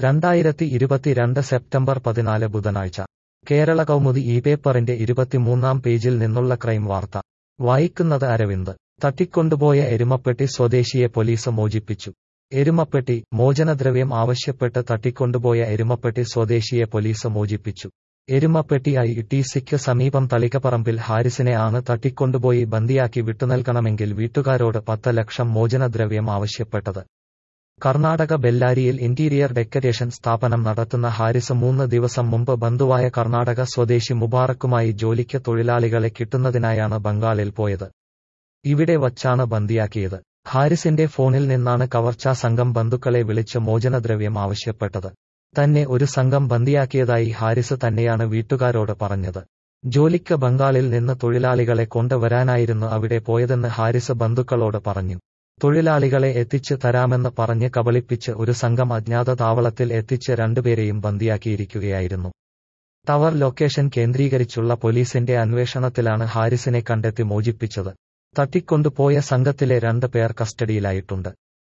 രണ്ടായിരത്തി ഇരുപത്തിരണ്ട് സെപ്റ്റംബർ പതിനാല് ബുധനാഴ്ച കേരള കൗമുദി ഈ പേപ്പറിന്റെ ഇരുപത്തിമൂന്നാം പേജിൽ നിന്നുള്ള ക്രൈം വാർത്ത വായിക്കുന്നത് അരവിന്ദ് തട്ടിക്കൊണ്ടുപോയ എരുമപ്പെട്ടി സ്വദേശിയെ പോലീസ് മോചിപ്പിച്ചു എരുമപ്പെട്ടി മോചനദ്രവ്യം ആവശ്യപ്പെട്ട് തട്ടിക്കൊണ്ടുപോയ എരുമപ്പെട്ടി സ്വദേശിയെ പോലീസ് മോചിപ്പിച്ചു എരുമപ്പെട്ടി ഐ ടി സിക്ക് സമീപം തളികപ്പറമ്പിൽ ഹാരിസിനെ ആണ് തട്ടിക്കൊണ്ടുപോയി ബന്ദിയാക്കി വിട്ടുനൽകണമെങ്കിൽ വീട്ടുകാരോട് പത്ത് ലക്ഷം മോചനദ്രവ്യം ആവശ്യപ്പെട്ടത് കർണാടക ബെല്ലാരിയിൽ ഇന്റീരിയർ ഡെക്കറേഷൻ സ്ഥാപനം നടത്തുന്ന ഹാരിസ് മൂന്ന് ദിവസം മുമ്പ് ബന്ധുവായ കർണാടക സ്വദേശി മുബാറക്കുമായി ജോലിക്ക് തൊഴിലാളികളെ കിട്ടുന്നതിനായാണ് ബംഗാളിൽ പോയത് ഇവിടെ വച്ചാണ് ബന്ദിയാക്കിയത് ഹാരിസിന്റെ ഫോണിൽ നിന്നാണ് കവർച്ചാ സംഘം ബന്ധുക്കളെ വിളിച്ച് മോചനദ്രവ്യം ആവശ്യപ്പെട്ടത് തന്നെ ഒരു സംഘം ബന്ദിയാക്കിയതായി ഹാരിസ് തന്നെയാണ് വീട്ടുകാരോട് പറഞ്ഞത് ജോലിക്ക് ബംഗാളിൽ നിന്ന് തൊഴിലാളികളെ കൊണ്ടുവരാനായിരുന്നു അവിടെ പോയതെന്ന് ഹാരിസ് ബന്ധുക്കളോട് പറഞ്ഞു തൊഴിലാളികളെ എത്തിച്ച് തരാമെന്ന് പറഞ്ഞ് കബളിപ്പിച്ച് ഒരു സംഘം അജ്ഞാത താവളത്തിൽ എത്തിച്ച് രണ്ടുപേരെയും ബന്ദിയാക്കിയിരിക്കുകയായിരുന്നു ടവർ ലൊക്കേഷൻ കേന്ദ്രീകരിച്ചുള്ള പോലീസിന്റെ അന്വേഷണത്തിലാണ് ഹാരിസിനെ കണ്ടെത്തി മോചിപ്പിച്ചത് തട്ടിക്കൊണ്ടുപോയ സംഘത്തിലെ രണ്ട് പേർ കസ്റ്റഡിയിലായിട്ടുണ്ട്